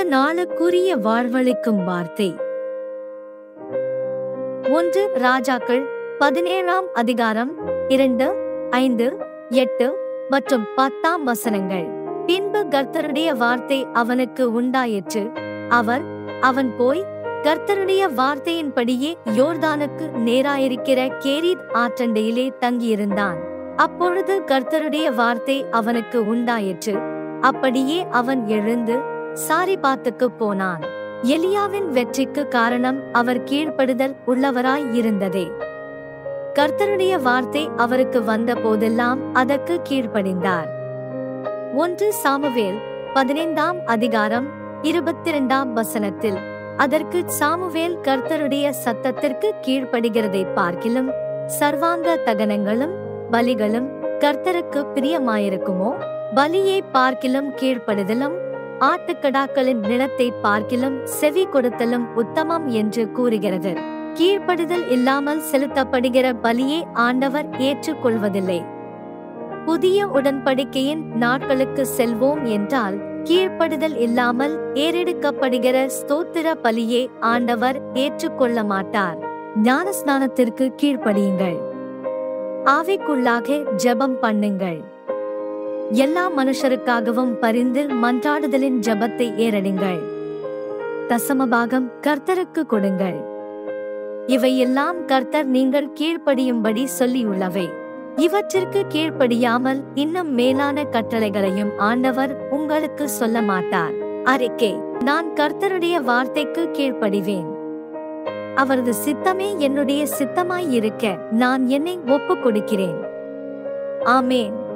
நாளுக்குரிய வாழ்வளிக்கும் வார்த்தை ஒன்று ராஜாக்கள் பதினேழாம் அதிகாரம் இரண்டு ஐந்து எட்டு மற்றும் பத்தாம் வசனங்கள் பின்பு கர்த்தருடைய வார்த்தை அவனுக்கு உண்டாயிற்று அவர் அவன் போய் கர்த்தருடைய வார்த்தையின்படியே யோர்தானுக்கு நேராயிருக்கிற கேரீத் ஆற்றண்டையிலே தங்கியிருந்தான் அப்பொழுது கர்த்தருடைய வார்த்தை அவனுக்கு உண்டாயிற்று அப்படியே அவன் எழுந்து சாரிபாத்துக்கு போனான் எலியாவின் வெற்றிக்கு காரணம் அவர் கீழ்ப்படுதல் உள்ளவராய் இருந்ததே கர்த்தருடைய வார்த்தை அவருக்கு வந்த போதெல்லாம் அதற்கு கீழ்ப்படிந்தார் ஒன்று சாமுவேல் பதினைந்தாம் அதிகாரம் இருபத்தி இரண்டாம் வசனத்தில் அதற்கு சாமுவேல் கர்த்தருடைய சத்தத்திற்கு கீழ்ப்படுகிறதை பார்க்கிலும் சர்வாங்க தகனங்களும் பலிகளும் கர்த்தருக்கு பிரியமாயிருக்குமோ பலியை பார்க்கிலும் கீழ்ப்படுதலும் ஆட்டுக்கடாக்களின் நிலத்தை பார்க்கிலும் செவி கொடுத்தலும் உத்தமம் என்று கூறுகிறது கீழ்ப்படுதல் இல்லாமல் செலுத்தப்படுகிற பலியை ஆண்டவர் ஏற்றுக்கொள்வதில்லை புதிய உடன்படிக்கையின் நாட்களுக்கு செல்வோம் என்றால் கீழ்ப்படுதல் இல்லாமல் ஏறெடுக்கப்படுகிற ஸ்தோத்திர பலியை ஆண்டவர் ஏற்றுக்கொள்ள மாட்டார் ஞானஸ்நானத்திற்கு கீழ்ப்படியுங்கள் ஆவிக்குள்ளாக ஜெபம் பண்ணுங்கள் எல்லா மனுஷருக்காகவும் பரிந்து மன்றாடுதலின் ஜெபத்தை ஏறடுங்கள் தசமபாகம் கர்த்தருக்கு கொடுங்கள் இவையெல்லாம் கர்த்தர் நீங்கள் கீழ்ப்படியும்படி சொல்லியுள்ளவை இவற்றிற்கு கீழ்ப்படியாமல் இன்னும் மேலான கட்டளைகளையும் ஆண்டவர் உங்களுக்கு சொல்ல மாட்டார் அறிக்கை நான் கர்த்தருடைய வார்த்தைக்கு கீழ்ப்படிவேன் அவரது சித்தமே என்னுடைய சித்தமாய் இருக்க நான் என்னை ஒப்புக் கொடுக்கிறேன் ஆமேன்